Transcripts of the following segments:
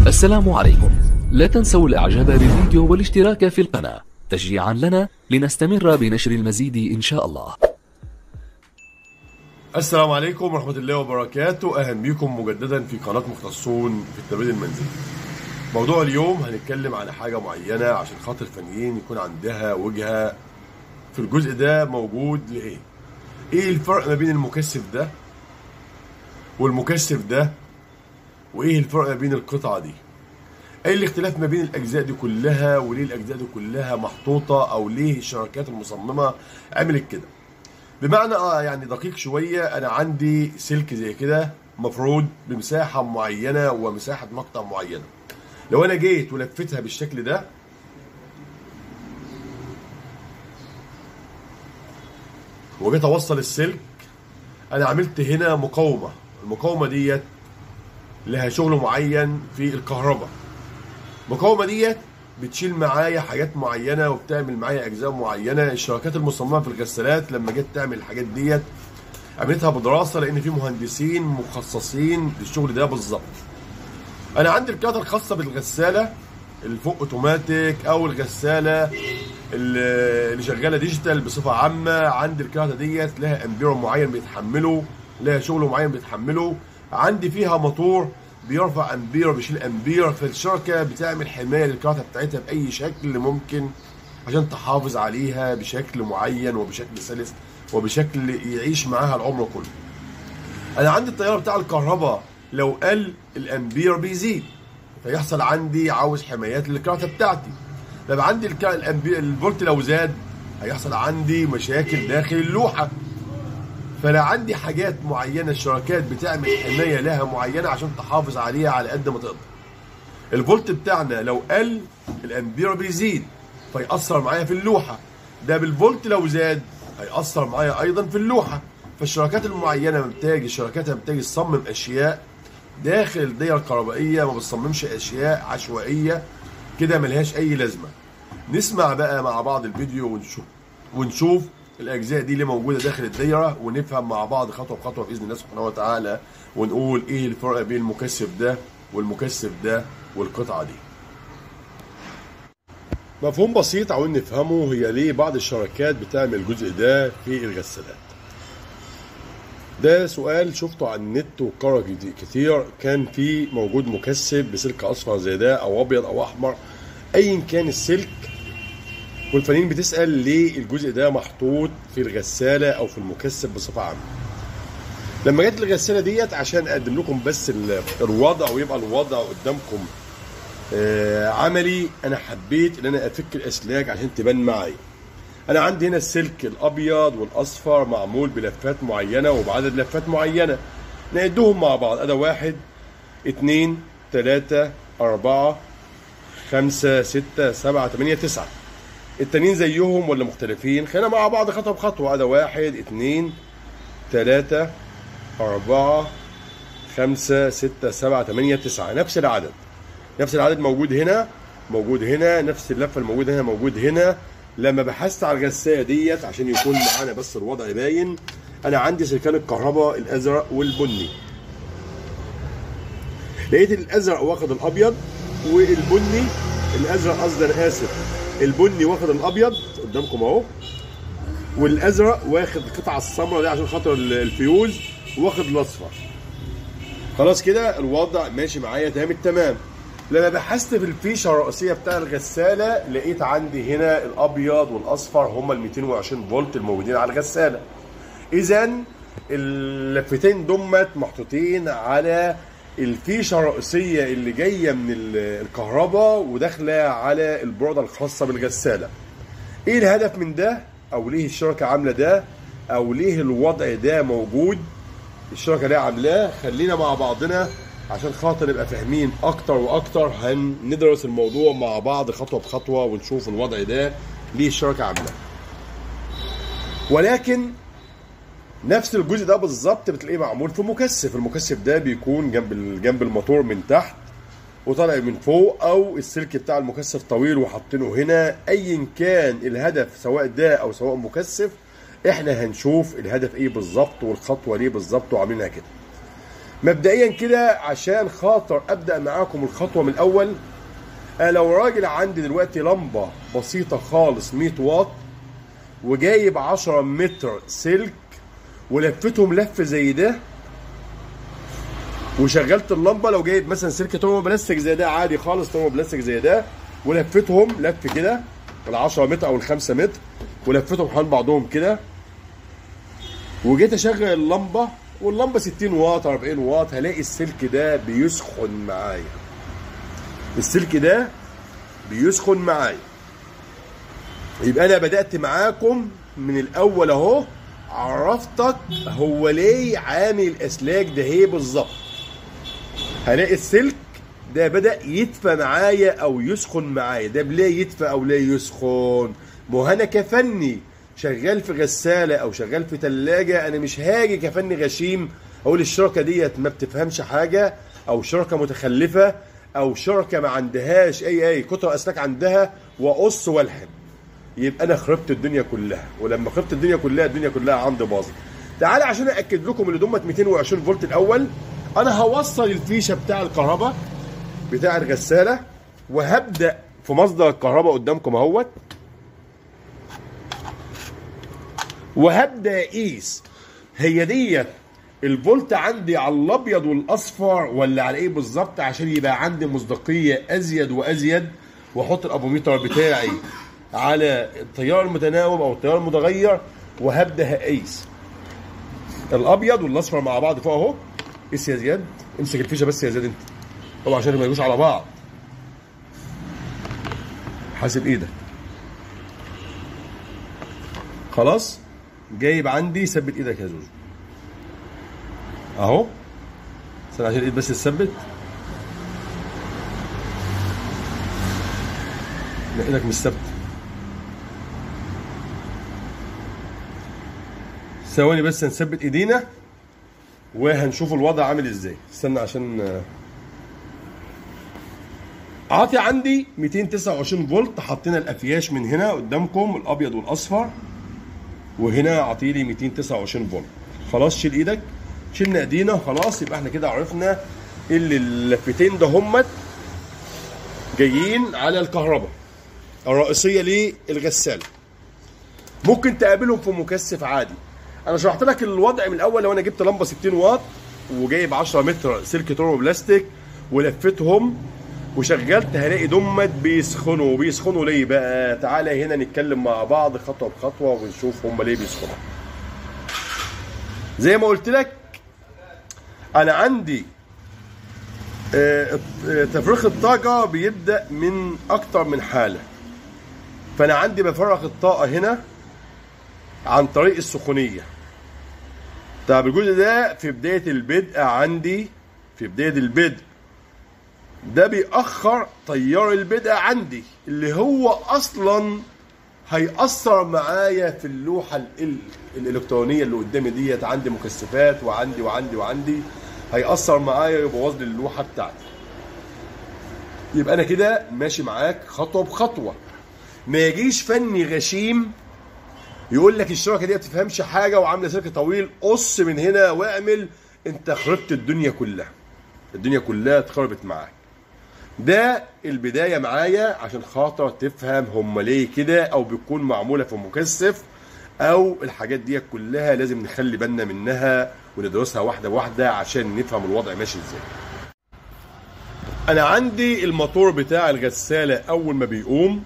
السلام عليكم لا تنسوا الاعجاب بالفيديو والاشتراك في القناة تشجيعا لنا لنستمر بنشر المزيد ان شاء الله السلام عليكم ورحمة الله وبركاته أهلا بكم مجددا في قناة مختصون في التمرين المنزلي موضوع اليوم هنتكلم عن حاجة معينة عشان خاطر الفنيين يكون عندها وجهة في الجزء ده موجود لإيه إيه الفرق ما بين المكثف ده والمكثف ده وإيه الفرق ما بين القطعة دي ايه الاختلاف ما بين الاجزاء دي كلها وليه الاجزاء دي كلها محطوطه او ليه الشركات المصممه عملت كده بمعنى اه يعني دقيق شويه انا عندي سلك زي كده مفروض بمساحه معينه ومساحه مقطع معينه لو انا جيت ولفتها بالشكل ده وجيت اوصل السلك انا عملت هنا مقاومه المقاومه ديت لها شغل معين في الكهرباء المقاومه ديت بتشيل معايا حاجات معينه وبتعمل معايا اجزاء معينه الشركات المصممه في الغسالات لما جت تعمل الحاجات ديت عملتها بدراسه لان في مهندسين مخصصين للشغل ده بالظبط انا عندي الكارته الخاصه بالغساله الفوق اوتوماتيك او الغساله اللي شغاله ديجيتال بصفه عامه عندي الكارته ديت لها امبير معين بيتحمله لها شغل معين بيتحمله عندي فيها موتور بيرفع امبير وبيشيل امبير فالشركه بتعمل حمايه للكارته بتاعتها باي شكل ممكن عشان تحافظ عليها بشكل معين وبشكل سلس وبشكل يعيش معاها العمر كله. انا عندي التيار بتاع الكهرباء لو قل الامبير بيزيد فيحصل عندي عاوز حمايات للكارته بتاعتي. لما عندي الامبير الفولت لو زاد هيحصل عندي مشاكل داخل اللوحه فانا عندي حاجات معينه الشركات بتعمل حمايه لها معينه عشان تحافظ عليها على قد ما تقدر. الفولت بتاعنا لو قل الامبير بيزيد فيأثر معايا في اللوحه. ده بالفولت لو زاد هيأثر معايا ايضا في اللوحه. فالشركات المعينه محتاج الشركات محتاج تصمم اشياء داخل الدايره الكهربائيه ما بتصممش اشياء عشوائيه كده ملهاش اي لازمه. نسمع بقى مع بعض الفيديو ونشوف ونشوف الاجزاء دي اللي موجوده داخل الدايره ونفهم مع بعض خطوه بخطوه باذن الله سبحانه وتعالى ونقول ايه الفرق بين المكثف ده والمكثف ده والقطعه دي. مفهوم بسيط عاوزين نفهمه هي ليه بعض الشركات بتعمل الجزء ده في الغسالات. ده سؤال شفته على النت وكرر كتير كان في موجود مكثف بسلك اصفر زي ده او ابيض او احمر ايا كان السلك والفنانين بتسال ليه الجزء ده محطوط في الغساله او في المكثف بصفه عامه لما جت الغساله ديت عشان اقدم لكم بس الوضع ويبقى الوضع قدامكم آه عملي انا حبيت ان انا افك الاسلاك عشان تبان معايا انا عندي هنا السلك الابيض والاصفر معمول بلفات معينه وبعدد لفات معينه نعدهم مع بعض ادا واحد اتنين تلاته اربعه خمسه سته سبعه تمانيه تسعه التانيين زيهم ولا مختلفين خلينا مع بعض خطوه بخطوه هذا واحد اتنين تلاتة أربعة خمسة ستة سبعة تمانية تسعة نفس العدد نفس العدد موجود هنا موجود هنا نفس اللفة الموجودة هنا موجود هنا لما بحثت على الغسالة ديت عشان يكون معانا بس الوضع باين أنا عندي سلكان الكهرباء الأزرق والبني لقيت الأزرق واخد الأبيض والبني الأزرق قصدي أنا آسف البني واخد الابيض قدامكم اهو والازرق واخد القطعه السمراء دي عشان خاطر الفيوز واخد الاصفر خلاص كده الوضع ماشي معايا تمام التمام لما بحثت في الفيشه الرئيسيه بتاع الغساله لقيت عندي هنا الابيض والاصفر هما ال 220 فولت الموجودين على الغساله اذا اللفتين دمت محطوطين على الفيشه الرئيسيه اللي جايه من الكهرباء وداخله على البورده الخاصه بالغساله. ايه الهدف من ده؟ او ليه الشركه عامله ده؟ او ليه الوضع ده موجود؟ الشركه ليه عاملاه؟ خلينا مع بعضنا عشان خاطر نبقى فاهمين اكتر واكتر هندرس الموضوع مع بعض خطوه بخطوه ونشوف الوضع ده ليه الشركه عاملاه. ولكن نفس الجزء ده بالظبط بتلاقيه معمول في مكثف المكثف ده بيكون جنب جنب الموتور من تحت وطالع من فوق او السلك بتاع المكثف طويل وحاطينه هنا ايا كان الهدف سواء ده او سواء مكثف احنا هنشوف الهدف ايه بالظبط والخطوه ليه بالظبط وعاملينها كده مبدئيا كده عشان خاطر ابدا معاكم الخطوه من الاول انا لو راجل عندي دلوقتي لمبه بسيطه خالص 100 واط وجايب 10 متر سلك ولفتهم لف زي ده وشغلت اللمبه لو جايب مثلا سلك ترمو بلاستيك زي ده عادي خالص ترمو بلاستيك زي ده ولفتهم لف كده ال 10 متر او ال 5 متر ولفتهم حوالين بعضهم كده وجيت اشغل اللمبه واللمبه 60 واط 40 واط هلاقي السلك ده بيسخن معايا السلك ده بيسخن معايا يبقى انا بدات معاكم من الاول اهو عرفتك هو ليه عامل الاسلاك ده ايه بالظبط هلاقي السلك ده بدا يدفى معايا او يسخن معايا ده ليه يدفى او ليه يسخن ما هو انا كفني شغال في غساله او شغال في ثلاجه انا مش هاجي كفني غشيم اقول الشركه ديت ما بتفهمش حاجه او شركه متخلفه او شركه ما عندهاش اي اي كتر اسلاك عندها واقص والحم يبقى انا خربت الدنيا كلها ولما خربت الدنيا كلها الدنيا كلها عندي باظت تعالى عشان اكد لكم ان دمت 220 فولت الاول انا هوصل الفيشه بتاع الكهرباء بتاع الغساله وهبدا في مصدر الكهرباء قدامكم اهوت وهبدا اقيس هي ديت الفولت عندي على الابيض والاصفر ولا على ايه بالظبط عشان يبقى عندي مصداقيه ازيد وازيد واحط الابوميتر بتاعي على التيار المتناوب او التيار المتغير وهبدا اقيس الابيض والاصفر مع بعض فوق اهو قيس يا زياد امسك الفيشه بس يا زياد انت طبعا عشان ما يجوش على بعض حاسب ايدك خلاص جايب عندي ثبت ايدك يا زوزو اهو استنى عشان الايد بس تثبت لا ايدك مش ثابته ثواني بس نثبت ايدينا وهنشوف الوضع عامل ازاي استنى عشان عاطي عندي 229 فولت حطينا الافياش من هنا قدامكم الابيض والاصفر وهنا عاطيلي 229 فولت خلاص شيل ايدك شلنا ايدينا خلاص يبقى احنا كده عرفنا اللي اللفتين ده همت جايين على الكهرباء الرئيسيه للغساله ممكن تقابلهم في مكثف عادي انا شرحت لك الوضع من الاول لو انا جبت لمبه 60 واط وجايب 10 متر سلك تورو بلاستيك ولفتهم وشغلت هلاقي دمت بيسخنوا بيسخنوا ليه بقى تعالى هنا نتكلم مع بعض خطوه بخطوه ونشوف هم ليه بيسخنوا زي ما قلت لك انا عندي تفريغ الطاقة بيبدأ من أكتر من حالة فأنا عندي بفرغ الطاقة هنا عن طريق السخونية طب الجزء ده في بداية البدء عندي في بداية البدء ده بيأخر تيار البدء عندي اللي هو أصلا هيأثر معايا في اللوحة ال الإلكترونية اللي قدامي ديت عندي مكثفات وعندي وعندي وعندي هيأثر معايا يبوظ لي اللوحة بتاعتي يبقى أنا كده ماشي معاك خطوة بخطوة ما يجيش فني غشيم يقول لك الشبكه دي ما بتفهمش حاجه وعامله سلك طويل قص من هنا واعمل انت خربت الدنيا كلها الدنيا كلها اتخربت معاك ده البدايه معايا عشان خاطر تفهم هم ليه كده او بتكون معموله في مكثف او الحاجات دي كلها لازم نخلي بالنا منها وندرسها واحده واحده عشان نفهم الوضع ماشي ازاي انا عندي الموتور بتاع الغساله اول ما بيقوم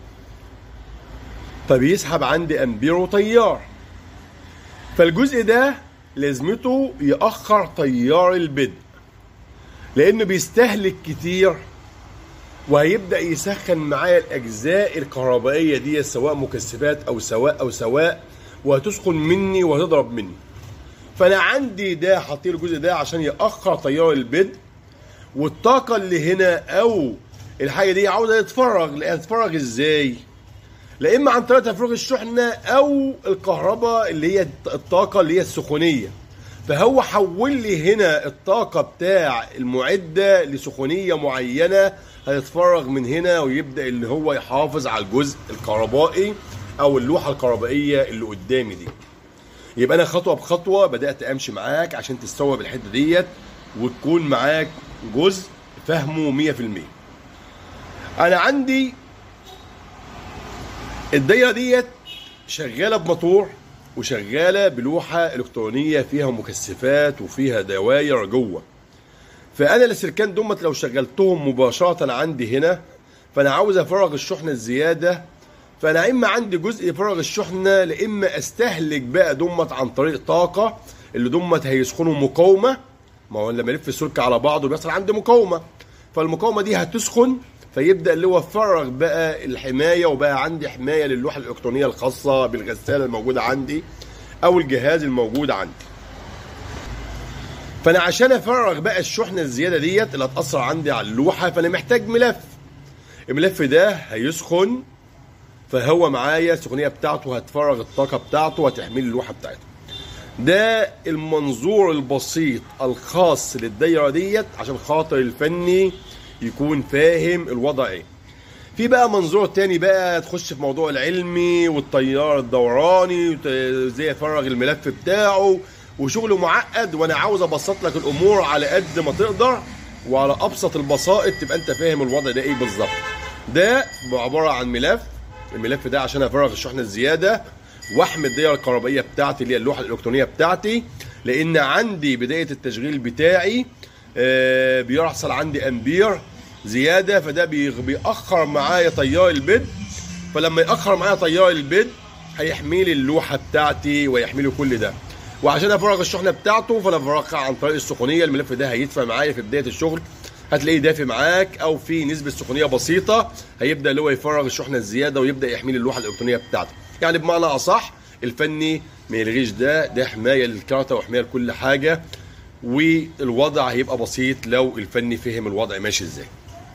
فبيسحب عندي امبير وتيار فالجزء ده لازمته يأخر تيار البدء لأنه بيستهلك كتير وهيبدأ يسخن معايا الأجزاء الكهربائية دي سواء مكثفات أو سواء أو سواء وهتسخن مني وهتضرب مني فأنا عندي ده حاطين الجزء ده عشان يأخر تيار البدء والطاقة اللي هنا أو الحاجة دي عاوزة تتفرغ لا تتفرغ إزاي؟ لا اما عن طريق تفريغ الشحنه او الكهرباء اللي هي الطاقه اللي هي السخونيه فهو حول لي هنا الطاقه بتاع المعده لسخونيه معينه هيتفرغ من هنا ويبدا اللي هو يحافظ على الجزء الكهربائي او اللوحه الكهربائيه اللي قدامي دي يبقى انا خطوه بخطوه بدات امشي معاك عشان تستوعب الحته ديت وتكون معاك جزء فهمه 100% انا عندي الدايره ديت شغاله بموتور وشغاله بلوحه الكترونيه فيها مكثفات وفيها دواير جوه فانا السلكان دمت لو شغلتهم مباشره عندي هنا فانا عاوز افرغ الشحنه الزياده فانا اما عندي جزء يفرغ الشحنه لاما استهلك بقى دمت عن طريق طاقه اللي دمت هيسخنوا مقاومه ما هو لما الف السلك على بعضه بيحصل عندي مقاومه فالمقاومه دي هتسخن فيبدا اللي هو فرغ بقى الحمايه وبقى عندي حمايه للوحه الالكترونيه الخاصه بالغساله الموجوده عندي او الجهاز الموجود عندي فانا عشان افرغ بقى الشحنه الزياده ديت اللي هتاثر عندي على اللوحه فانا محتاج ملف الملف ده هيسخن فهو معايا السخونيه بتاعته هتفرغ الطاقه بتاعته وهتحمل اللوحه بتاعته ده المنظور البسيط الخاص للدايره ديت عشان خاطر الفني يكون فاهم الوضع ايه في بقى منظور تاني بقى تخش في موضوع العلمي والتيار الدوراني وت- ازاي يفرغ الملف بتاعه وشغل معقد وانا عاوز ابسط لك الامور على قد ما تقدر وعلى ابسط البسائط تبقى انت فاهم الوضع ده ايه بالظبط ده عباره عن ملف الملف ده عشان افرغ الشحنه الزياده واحمي الدايره الكهربائيه بتاعتي اللي هي اللوحه الالكترونيه بتاعتي لان عندي بدايه التشغيل بتاعي آه، بيحصل عندي امبير زياده فده بيغ- بيأخر معايا تيار البد فلما يأخر معايا تيار البد هيحمي لي اللوحه بتاعتي ويحمي لي كل ده وعشان افرغ الشحنه بتاعته فانا بفرغها عن طريق السخونيه الملف ده هيدفع معايا في بدايه الشغل هتلاقيه دافي معاك او في نسبه سخونيه بسيطه هيبدا اللي هو يفرغ الشحنه الزياده ويبدا يحمي لي اللوحه الالكترونيه بتاعته يعني بمعنى اصح الفني ما يلغيش ده ده حمايه للكارته وحمايه لكل حاجه والوضع هيبقى بسيط لو الفني فهم الوضع ماشي ازاي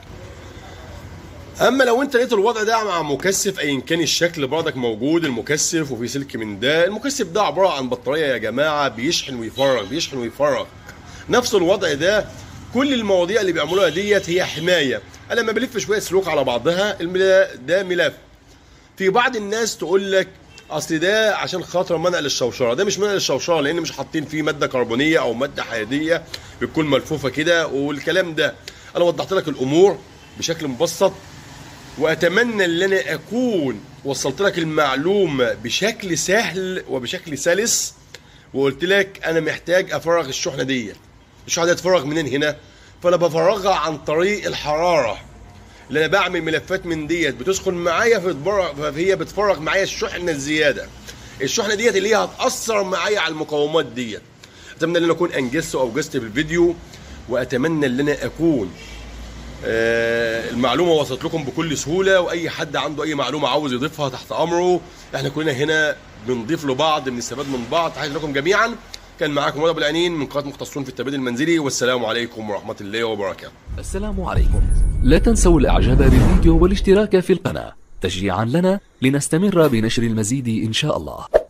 اما لو انت لقيت الوضع ده مع مكثف ايا كان الشكل برضك موجود المكثف وفي سلك من ده المكثف ده عباره عن بطاريه يا جماعه بيشحن ويفرغ بيشحن ويفرغ نفس الوضع ده كل المواضيع اللي بيعملوها ديت هي حمايه انا لما بلف شويه سلوك على بعضها الملا- ده ملف في بعض الناس تقول لك اصل ده عشان خاطر منع للشوشره ده مش منع للشوشره لان مش حاطين فيه ماده كربونيه او ماده حديديه بتكون ملفوفه كده والكلام ده انا وضحت لك الامور بشكل مبسط واتمنى ان انا اكون وصلت لك المعلومه بشكل سهل وبشكل سلس وقلت لك انا محتاج افرغ الشحنه دي الشحنه دي تفرغ منين هنا فانا بفرغها عن طريق الحراره اللي انا بعمل ملفات من ديت بتسخن معايا فبتبر- فهي بتفرغ معايا الشحنه الزياده الشحنه ديت اللي هي هتاثر معايا على المقاومات ديت اتمنى ان انا اكون انجزت او اوجزت في الفيديو واتمنى ان انا اكون آه، المعلومه وصلت لكم بكل سهوله واي حد عنده اي معلومه عاوز يضيفها تحت امره احنا كلنا هنا بنضيف لبعض بنستفاد من بعض تحياتي لكم جميعا كان معاكم ولد ابو العنين من قناه مختصون في التبادل المنزلي والسلام عليكم ورحمه الله وبركاته السلام عليكم لا تنسوا الإعجاب بالفيديو والاشتراك في القناة تشجيعا لنا لنستمر بنشر المزيد إن شاء الله